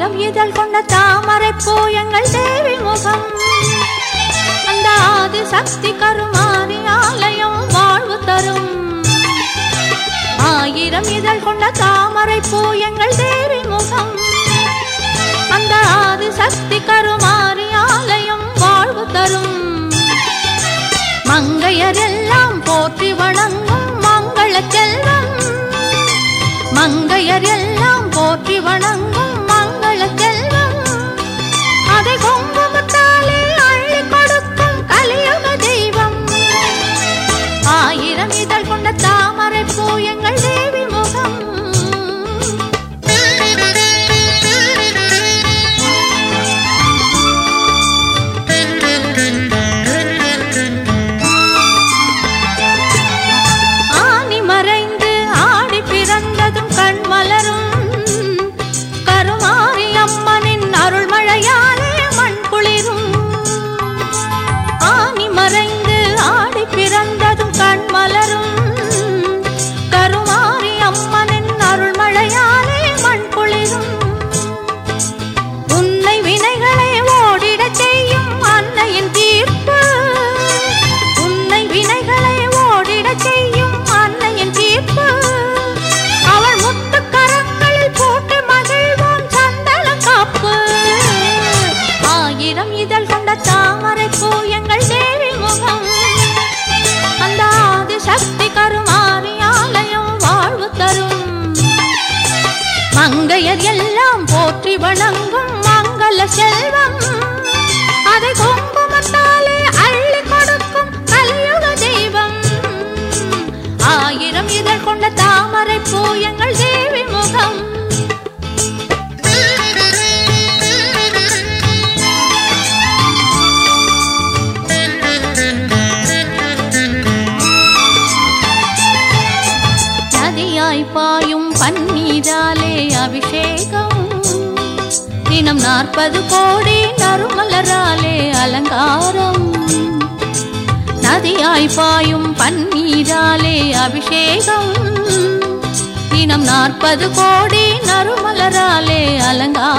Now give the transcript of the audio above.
ஆயிரம் இதழ் கொண்ட தாமரை பூயங்கள் தேவி முகம் அந்த ஆதி சக்தி கருமாறி ஆலயம் வாழ்வு தரும் ஆயிரம் இதழ் கொண்ட தாமரை பூயங்கள் தேவி முகம் அந்த ஆதி சக்தி கருமாறி ஆலயம் வாழ்வு தரும் மங்கையரெல்லாம் போற்றி வணங்கும் மங்கள செல்வம் மங்கையர் எல்லாம் போற்றி வணங்கும் மங்கள செல்வம் அதை குங்குமத்தாலே அள்ளி கொடுக்கும் கலியுக தெய்வம் ஆயிரம் இதழ் கொண்ட தாமரை பூயங்கள் தேவி முகம் ஆனி மறைந்து ஆடி பிறந்ததும் கண் மலரும் கருமாரி அம்மனின் அருள்மழையாலே மண் குளிரும் ஆனி மறைந்து ஆடி பிறந்ததும் கண் மலரும் கருமாரி அம்மனின் அருள்மழையாலே மண் குளிரும் உன்னை வினைகளை ஓடிடச் செய்யும் அன்னையின் தீர்ப்பு உன்னை வினைகளை ஓடிடச் செய்யும் அன்னையின் தீர்ப்பு அவள் முத்து கரங்களில் போட்டு மகிழ்வோம் சந்தன காப்பு ஆயிரம் இதழ் கொண்ட தாமரை பூ எங்கள் தேவி முகம் அந்த ஆதி சக்தி கருமாறி ஆலயம் வாழ்வு தரும் மங்கையர் எல்லாம் போற்றி வணங்கும் மங்கள செல்வம் அதை குங்குமத்தாலே அள்ளி கொடுக்கும் கலியுக தெய்வம் ஆயிரம் இதழ் கொண்ட தாமரை பூ எங்கள் தேவி முகம் நதியாய் பாயும் பன்னீராலே அபிஷேகம் தினம் நாற்பது கோடி நறுமலராலே அலங்காரம் நதியாய் பாயும் பன்னீராலே அபிஷேகம் தினம் நாற்பது கோடி நறுமலராலே அலங்காரம்